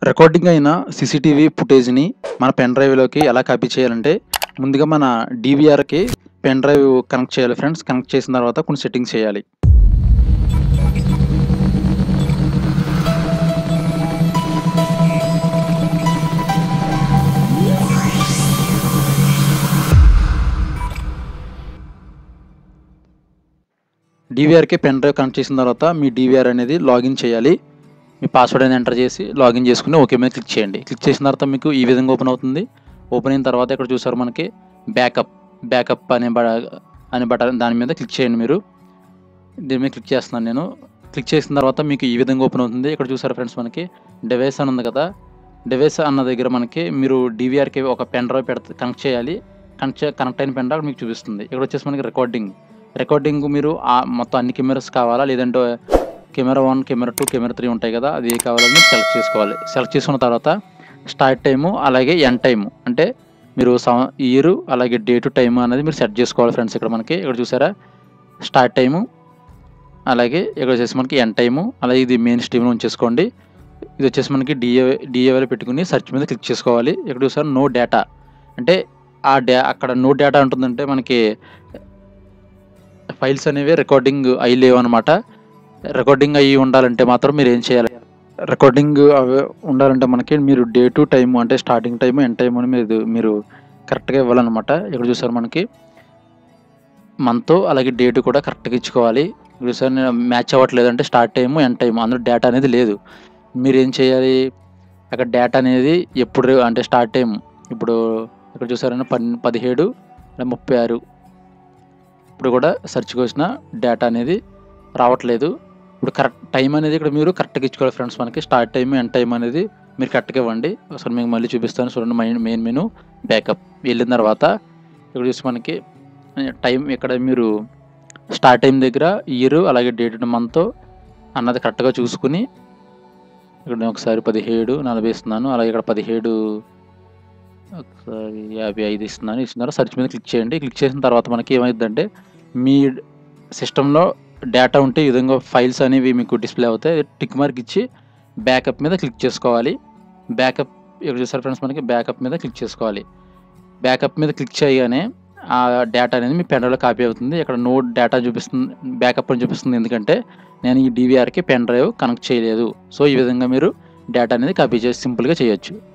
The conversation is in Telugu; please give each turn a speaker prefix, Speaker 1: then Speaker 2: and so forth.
Speaker 1: రికార్డింగ్ అయిన సీసీటీవీ ఫుటేజ్ని మన పెన్ డ్రైవ్లోకి ఎలా కాపీ చేయాలంటే ముందుగా మన డీవీఆర్కి పెన్ డ్రైవ్ కనెక్ట్ చేయాలి ఫ్రెండ్స్ కనెక్ట్ చేసిన తర్వాత కొన్ని సెట్టింగ్స్ చేయాలి డీవీఆర్కి పెన్ డ్రైవ్ కనెక్ట్ చేసిన తర్వాత మీ డీవీఆర్ అనేది లాగిన్ చేయాలి మీ పాస్వర్డ్ అనేది ఎంటర్ చేసి లాగిన్ చేసుకుని ఓకే మీద క్లిక్ చేయండి క్లిక్ చేసిన తర్వాత మీకు ఈ విధంగా ఓపెన్ అవుతుంది ఓపెన్ అయిన తర్వాత ఇక్కడ చూసారు మనకి బ్యాకప్ బ్యాకప్ అనే బ అనే బటన్ దాని మీద క్లిక్ చేయండి మీరు దీని మీద క్లిక్ చేస్తున్నాను నేను క్లిక్ చేసిన తర్వాత మీకు ఈ విధంగా ఓపెన్ అవుతుంది ఇక్కడ చూసారు ఫ్రెండ్స్ మనకి డివైస్ అని ఉంది కదా డివైస్ అన్న దగ్గర మనకి మీరు డీవీఆర్కి ఒక పెన్ డ్రైవ్ పెడత కనెక్ట్ చేయాలి కనెక్ట్ చే కనెక్ట్ అయిన పెన్ డ్రైవ్ మీకు చూపిస్తుంది ఇక్కడ వచ్చేసి మనకి రికార్డింగ్ రికార్డింగ్ మీరు ఆ మొత్తం అన్ని కెమెరాస్ కావాలా లేదంటే camera one camera two camera three ఉంటాయి కదా అది ఏ కావాలని మీరు సెలెక్ట్ చేసుకోవాలి సెలెక్ట్ చేసుకున్న తర్వాత స్టార్ట్ టైము అలాగే ఎండ్ టైము అంటే మీరు ఇయర్ అలాగే డేటు టైము అనేది మీరు సెట్ చేసుకోవాలి ఫ్రెండ్స్ ఇక్కడ మనకి ఇక్కడ చూసారా స్టార్ట్ టైము అలాగే ఇక్కడ వచ్చేసి మనకి ఎండ్ టైము అలాగే ఇది మెయిన్ స్ట్రీమ్లో ఉంచేసుకోండి ఇది వచ్చేసి మనకి డిఏ డిఏవైలో పెట్టుకుని సెర్చ్ మీద క్లిక్ చేసుకోవాలి ఇక్కడ చూసారు నో డేటా అంటే ఆ డే అక్కడ నో డేటా ఉంటుందంటే మనకి ఫైల్స్ అనేవి రికార్డింగ్ అయి లేవు అనమాట రికార్డింగ్ అయ్యి ఉండాలంటే మాత్రం మీరు ఏం చేయాలి రికార్డింగ్ అవి ఉండాలంటే మనకి మీరు డే టు టైం అంటే స్టార్టింగ్ టైం ఎండ్ టైం అని మీరు మీరు కరెక్ట్గా ఇవ్వాలన్నమాట ఇక్కడ చూసారు మనకి మంత్ అలాగే డేట్ కూడా కరెక్ట్గా ఇచ్చుకోవాలి ఇక్కడ చూసారు నేను మ్యాచ్ అవ్వట్లేదు అంటే స్టార్ట్ టైము ఎండ్ టైము అందులో డేటా అనేది లేదు మీరు ఏం చేయాలి అక్కడ డేటా అనేది ఎప్పుడు అంటే స్టార్ట్ టైం ఇప్పుడు ఇక్కడ చూసారని పన్ పదిహేడు ముప్పై ఆరు ఇప్పుడు కూడా సెర్చ్కి వచ్చిన డేటా అనేది రావట్లేదు ఇప్పుడు కరెక్ట్ టైం అనేది ఇక్కడ మీరు కరెక్ట్గా ఇచ్చుకోవాలి ఫ్రెండ్స్ మనకి స్టార్ట్ టైం ఎండ్ టైం అనేది మీరు కరెక్ట్గా ఇవ్వండి ఒకసారి మీకు మళ్ళీ చూపిస్తాను చూడండి మెయిన్ మెయిన్ మెను బ్యాకప్ వెళ్ళిన తర్వాత ఇక్కడ చూసి మనకి టైం ఇక్కడ మీరు స్టార్ట్ టైం దగ్గర ఇయర్ అలాగే డేట్ మంత్ అన్నది కరెక్ట్గా చూసుకుని ఇక్కడ నేను ఒకసారి పదిహేడు నలభై ఇస్తున్నాను అలాగే ఇక్కడ పదిహేడు ఒకసారి యాభై ఐదు ఇస్తున్నాను ఇచ్చిన తర్వాత సెర్చ్ మీద క్లిక్ చేయండి క్లిక్ చేసిన తర్వాత మనకి ఏమైందంటే మీ సిస్టంలో డేటా ఉంటే ఈ విధంగా ఫైల్స్ అనేవి మీకు డిస్ప్లే అవుతాయి టిక్ మార్క్ ఇచ్చి బ్యాకప్ మీద క్లిక్ చేసుకోవాలి బ్యాకప్ ఇక్కడ చూసారు ఫ్రెండ్స్ మనకి బ్యాకప్ మీద క్లిక్ చేసుకోవాలి బ్యాకప్ మీద క్లిక్ చేయగానే ఆ డేటా అనేది మీ పెన్ డ్రైవ్లో కాపీ అవుతుంది ఇక్కడ నోట్ డేటా చూపిస్తుంది బ్యాకప్ అని చూపిస్తుంది ఎందుకంటే నేను ఈ డీవీఆర్కి పెన్ డ్రైవ్ కనెక్ట్ చేయలేదు సో ఈ విధంగా మీరు డేటా అనేది కాపీ చేసి సింపుల్గా చేయొచ్చు